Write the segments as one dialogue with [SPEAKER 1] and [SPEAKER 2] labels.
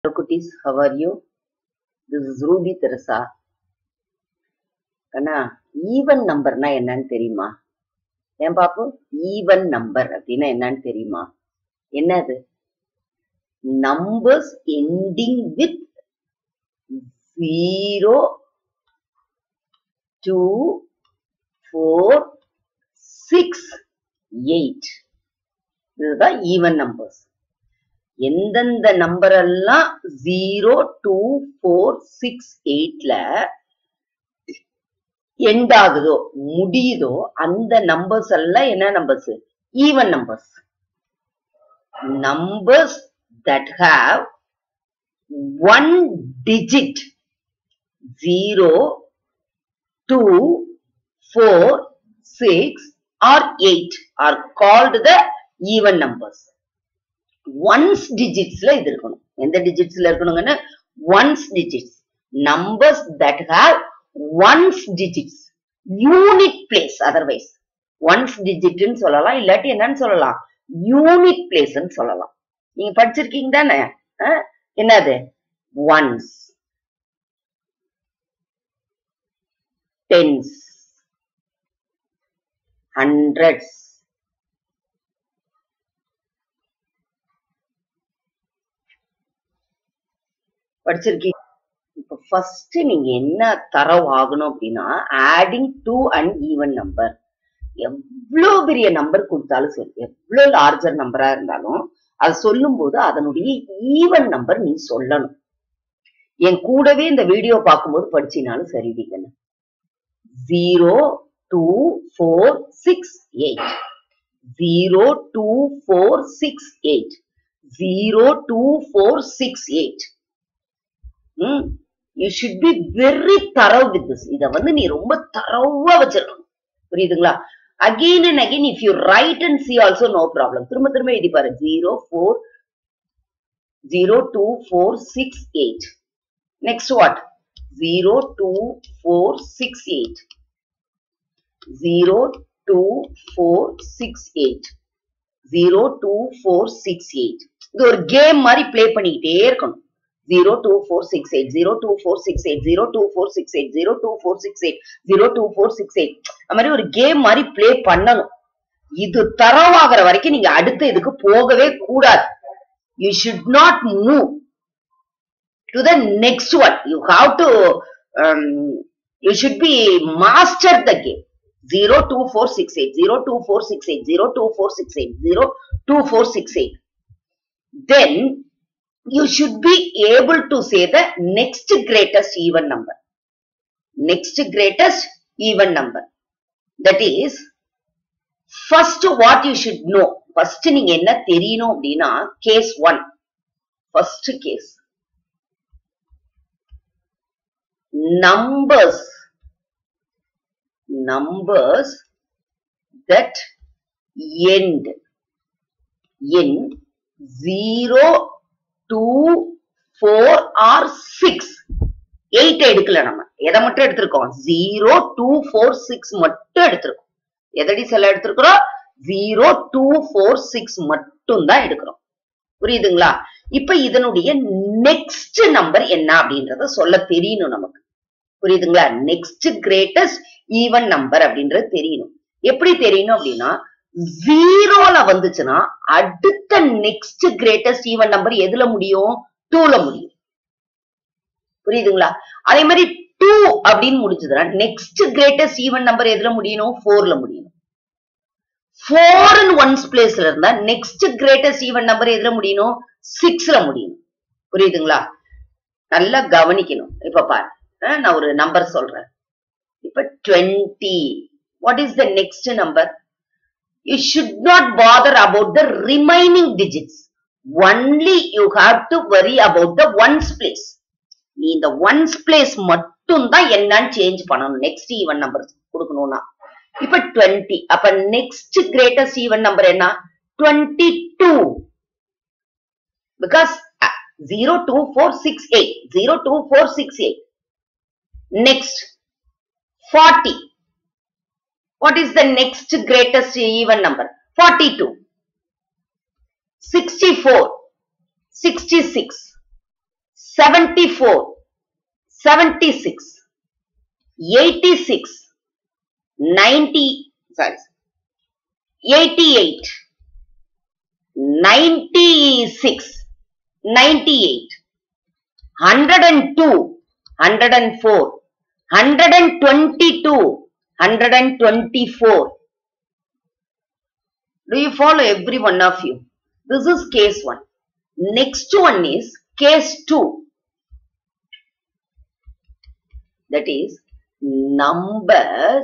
[SPEAKER 1] Hello cuties, how are you? This is Ruby Teresa. கண்ணா even நம்பர்னா என்னன்னு தெரியுமா ஏன் பாப்பு ஈவன் நம்பர் அப்படின்னா என்னன்னு தெரியுமா என்னது numbers ending with zero two four six eight இதுதான் ஈவன் நம்பர்ஸ் எந்தெந்த நம்பர் எல்லாம் ஜீரோ டூ ஃபோர் சிக்ஸ் எயிட்ல எண்ட் ஆகுதோ முடியுதோ அந்த நம்பர்ஸ் எல்லாம் என்ன numbers even numbers numbers that have one digit zero two four six or eight are called the even numbers ones டிஜிட்ஸ்ல இது இருக்கணும் எந்த டிஜிட்ஸ்ல இருக்கணுங்கன்னு ones digits numbers that have ones digits unit place otherwise ones டிஜிட்னு சொல்லலாம் இல்லாட்டி என்னன்னு சொல்லலாம் யூனிட் பிளேஸ்ன்னு சொல்லலாம் நீங்க படிச்சிருக்கீங்க தானே அஹ், என்னது ஒன்ஸ் டென்ஸ் ஹண்ட்ரட்ஸ் படிச்சிருக்கீங்க இப்ப ஃபர்ஸ்ட் நீங்க என்ன தரவு ஆகணும் அப்படின்னா adding two and even number எவ்வளவு பெரிய நம்பர் கொடுத்தாலும் சரி எவ்வளவு லார்ஜர் நம்பரா இருந்தாலும் அது சொல்லும் போது அதனுடைய ஈவன் நம்பர் நீ சொல்லணும் என் கூடவே இந்த வீடியோ பார்க்கும்போது படிச்சினாலும் சரி டிகன்னு zero two four six eight zero two four six eight zero two four six eight hmm you should be very thorough with this இத வந்து நீ ரொம்ப தரவா வச்சிருக்கணும் புரியுதுங்களா again and again if you write and see also no problem திரும்ப திரும்ப எழுதி பாரு zero four zero two four six eight next what zero two four six eight zero two four six eight zero two four six eight இது ஒரு game மாதிரி play பண்ணிக்கிட்டே இருக்கணும் zero two four six eight zero two four six eight zero two four six eight zero two four six eight zero two four six eight அது மாதிரி ஒரு game மாதிரி play பண்ணணும் இது தரவாகிற வரைக்கும் நீங்க அடுத்த இதுக்கு போகவே கூடாது you should not move to the next one you have to you should be master the game zero two four six eight zero two four six eight zero two four six eight zero two four six eight then you should be able to say the next greatest even number. Next greatest even number. That is, first what you should know. First நீங்க என்ன தெரியணும் அப்படின்னா case one first case numbers numbers that end in 0 two four or six eight எடுக்கல நம்ம எதை மட்டும் எடுத்திருக்கோம் zero two four six மட்டும் எடுத்திருக்கோம் எதடி செல்ல எடுத்திருக்கிறோம் ஜீரோ டூ ஃபோர் சிக்ஸ் மட்டும் தான் எடுக்கிறோம் புரியுதுங்களா இப்ப இதனுடைய நெக்ஸ்ட் நம்பர் என்ன அப்படின்றத சொல்ல தெரியணும் நமக்கு புரியுதுங்களா நெக்ஸ்ட் கிரேட்டஸ்ட் ஈவன் நம்பர் அப்படின்றது தெரியணும் எப்படி தெரியணும் அப்படின்னா ஜீரோல வந்துச்சுன்னா அடுத்த நெக்ஸ்ட் கிரேட்டஸ்ட் ஈவன் நம்பர் எதுல முடியும் டூல முடியும் புரியுதுங்களா அதே மாதிரி டூ அப்படின்னு முடிச்சதுன்னா நெக்ஸ்ட் கிரேட்டஸ்ட் ஈவன் நம்பர் எதுல முடியணும் ஃபோர்ல முடியணும் ஃபோர் ஒன்ஸ் பிளேஸ்ல இருந்தா நெக்ஸ்ட் கிரேட்டஸ்ட் ஈவன் நம்பர் எதுல முடியணும் சிக்ஸ்ல முடியணும் புரியுதுங்களா நல்லா கவனிக்கணும் இப்ப பாரு அஹ் நான் ஒரு நம்பர் சொல்றேன் இப்ப twenty what is the next number you should not bother about the remaining digits. Only you have to worry about the ones place. நீ இந்த ஒன்ஸ் பிளேஸ் மட்டும் தான் என்னன்னு சேஞ்ச் பண்ணணும் நெக்ஸ்ட் ஈவன் நம்பர் கொடுக்கணும்னா இப்ப டுவெண்ட்டி அப்ப நெக்ஸ்ட் கிரேட்டஸ்ட் ஈவன் நம்பர் என்ன twenty two because zero two four six eight zero two four six eight next forty What is the next greatest even number? 42. 64. 66. 74 76 86 90 sorry 88 96 98 102 104 122 124 do you follow every one of you this is case 1 next one is case 2 that is numbers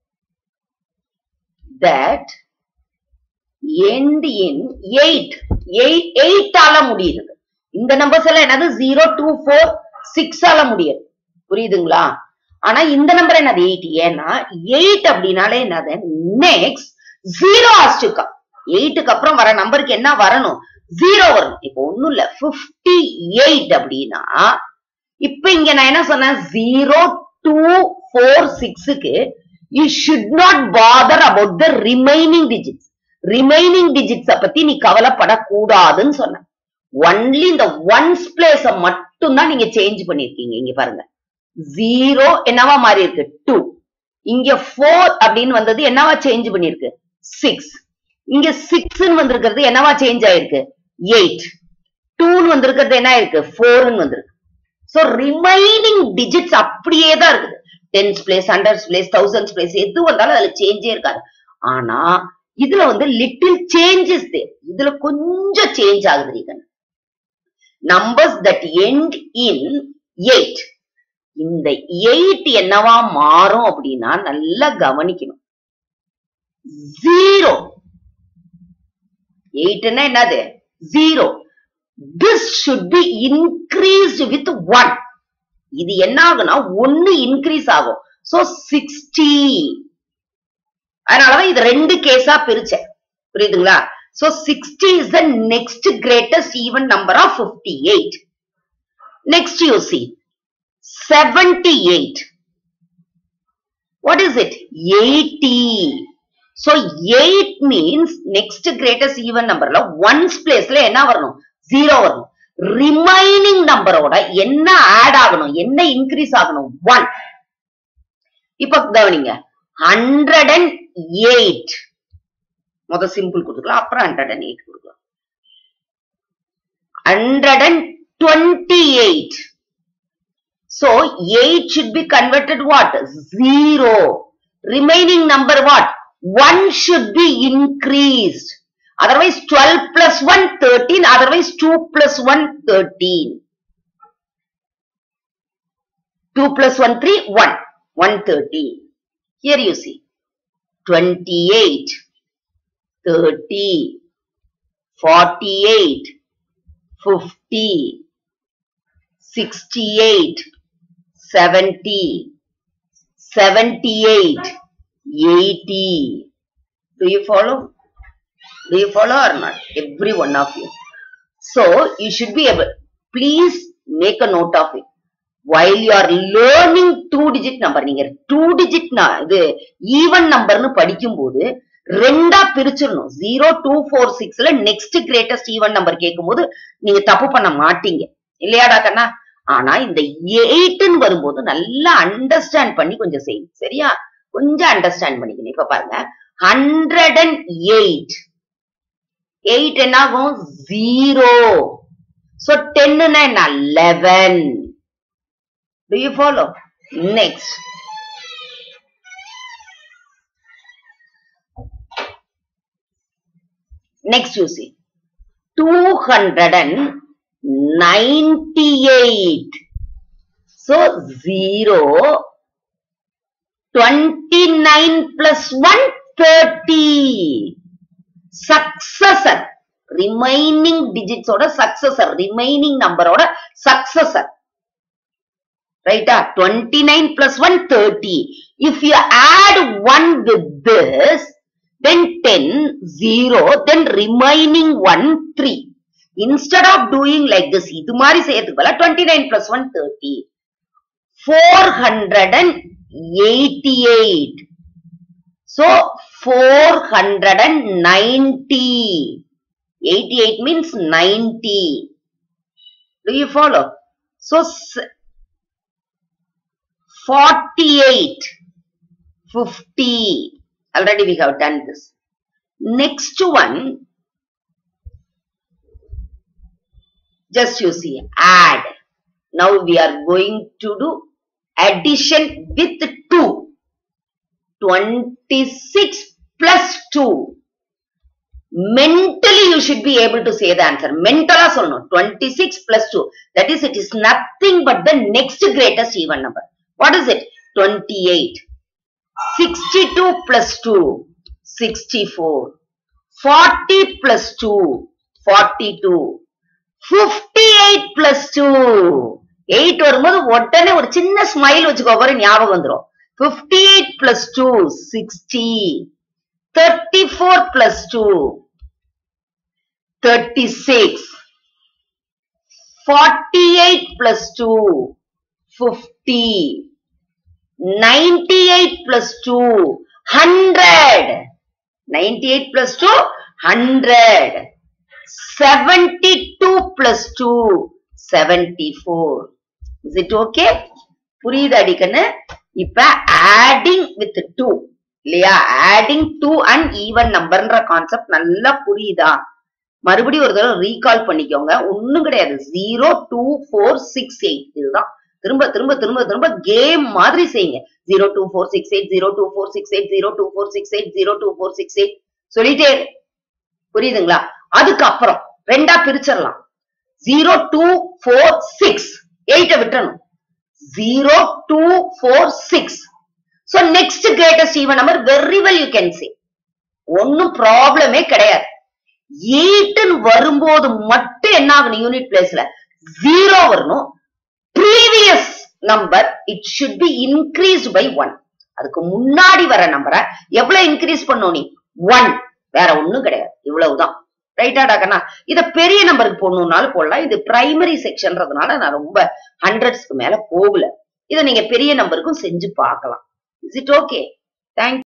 [SPEAKER 1] that end in 8 8 8 ஆல முடியுது இந்த numbers எல்லாம் என்னது 0 2 4 6 ஆல முடியாது புரியுதுங்களா ஆனா இந்த நம்பர் என்னது 8 ஏன்னா 8 அப்படின்னாலே என்னது நெக்ஸ்ட் 0 ஆஸ்டுக்கா 8க்கு அப்புறம் வர நம்பருக்கு என்ன வரணும் 0 வரணும் இப்போ ஒண்ணும் இல்ல 58 அப்படின்னா இப்ப இங்க நான் என்ன சொன்னேன் 0 2 4 6க்கு you should not bother about the remaining digits remaining digits பத்தி நீ கவலைப்படக்கூடாதுன்னு சொன்ன ஒன்லி இந்த ஒன்ஸ் பிளேஸ மட்டும் தான் நீங்க சேஞ்ச் பண்ணிருக்கீங்க இங்க பாருங்க ஜீரோ என்னவா மாறி இருக்கு டூ இங்க ஃபோர் அப்படின்னு வந்தது என்னவா சேஞ்ச் பண்ணிருக்கு சிக்ஸ் இங்க சிக்ஸ்ன்னு வந்திருக்கிறது என்னவா சேஞ்ச் ஆயிருக்கு எயிட் டூன்னு வந்திருக்கிறது என்ன ஆயிருக்கு ஃபோர்னு வந்திருக்கு சோ ரிமைனிங் டிஜிட்ஸ் அப்படியே தான் இருக்குது tens place hundreds place thousands place எது வந்தாலும் அதுல சேஞ்சே இருக்காது ஆனா இதுல வந்து லிட்டில் சேஞ்சஸ் இதுல கொஞ்சம் சேஞ்ச் ஆகுது numbers that end in eight இந்த எயிட் என்னவா மாறும் அப்படின்னா நல்லா கவனிக்கணும் ஜீரோ எயிட்னா என்னது zero this should be increased with one இது என்ன ஆகும்னா ஒன்னு இன்க்ரீஸ் ஆகும் சோ சிக்ஸ்டி அதனாலதான் இது ரெண்டு கேஸா பிரிச்சேன் புரியுதுங்களா so sixty is the next greatest even number of fifty eight next you see seventy eight what is it eighty so eight means next greatest even நம்பர்ல ஒன்ஸ் பிளேஸ்ல என்ன வரணும் ஜீரோ வரணும் ரிமைனிங் நம்பரோட என்ன ஆட் ஆகணும் என்ன இன்க்ரீஸ் ஆகணும் ஒன் இப்ப கவனிங்க ஹண்ட்ரட் அண்ட் எயிட் முத சிம்பிள் கொடுத்துக்கலாம் அப்புறம் ஹண்ட்ரட் அண்ட் எயிட் கொடுக்கலாம் hundred and twenty eight So 8 should be converted what? 0. Remaining number what? 1 should be increased. Otherwise 12 plus 1, 13. Otherwise 2 plus 1, 13. 2 plus 1, 3, 1. 130. Here you see. 28, 30, 48, 50, 68, 70, 78, 80. Do you follow? Do you follow or not? Every one of you. So, you should be able, please make a note of it. While you are learning two digit number, நீங்க two digit ந- இது even நம்பர்னு படிக்கும்போது ரெண்டா பிரிச்சிடணும் zero two four சிக்ஸ்ல next greatest even number கேட்கும்போது நீங்க தப்பு பண்ண மாட்டீங்க இல்லையாடா கண்ணா ஆனா இந்த எயிட்னு வரும்போது நல்லா அண்டர்ஸ்டாண்ட் பண்ணி கொஞ்சம் செய்யும் சரியா கொஞ்சம் அண்டர்ஸ்டாண்ட் பண்ணிக்கணும் இப்ப பாருங்க ஹண்ட்ரட் அண்ட் எயிட் எயிட் என்ன ஆகும் ஜீரோ சோ டென்னுனா என்ன eleven to you follow next next you see two hundred and 98. So 0, 29 plus 1, 30. Successor. Remaining digits ஓட successor. Remaining number ஓட successor. Right? 29 plus 1, 30. If you add 1 with this, then 10, 0, then remaining 1, 3. instead of doing like this இது மாதிரி செய்யறதுக்கு பதிலா 29 plus 1 30 488 so 490 88 means 90 do you follow So, s- 48, 50. Already we have done this. Next one, just you see, add. Now we are going to do addition with 2. 26 plus 2. Mentally you should be able to say the answer. Mentala சொல்லணும் 26 plus 2. That is, it is nothing but the next greatest even number. What is it? 28. 62 plus 2. 64. 40 plus 2. 42. 58 plus 2. 8 வரும்போது உடனே ஒரு சின்ன smile வச்சுக்கோ பாரு ஞாபகம் வந்துரும் 58 plus 2 60 34 plus 2 36 48 plus 2 50 98 plus 2 100 98 plus 2 100 72 plus 2 74 is it okay புரியுது அடிக்கன்னு இப்ப adding with 2 இல்லையா adding 2 and even நம்பர்ன்ற கான்செப்ட் நல்லா புரியுதா மறுபடியும் ஒரு தடவை ரீகால் பண்ணிக்கோங்க ஒண்ணும் கிடையாது zero two four six eight இதுதான் திரும்ப திரும்ப திரும்ப திரும்ப கேம் மாதிரி செய்யுங்க zero two four six eight zero two four six eight zero two four six eight zero two four six eight சொல்லிட்டே இரு. புரியுதுங்களா அதுக்கப்புறம் ரெண்டா பிரிச்சிடலாம் ஜீரோ டூ ஃபோர் சிக்ஸ் எயிட்ட விட்டுறணும் zero two four six so next greatest even number very well you can say ஒன்னும் ப்ராப்ளமே கிடையாது எயிட்னு வரும்போது மட்டும் என்ன ஆகணும் யூனிட் பிளேஸ்ல ஜீரோ வரணும் previous number it should be increase by one அதுக்கு முன்னாடி வர நம்பரை எவ்வளவு இன்க்ரீஸ் பண்ணும் நீ ஒன் வேற ஒண்ணும் கிடையாது இவ்வளவுதான் ரைட்டாடா கண்ணா இத பெரிய நம்பருக்கு போடணும்னாலும் போடலாம் இது பிரைமரி செக்ஷன்றதுனால நான் ரொம்ப ஹண்ட்ரட்ஸ்க்கு மேல போகல இதை நீங்க பெரிய நம்பருக்கும் செஞ்சு பார்க்கலாம் இஸ் இட் ஓகே தேங்க்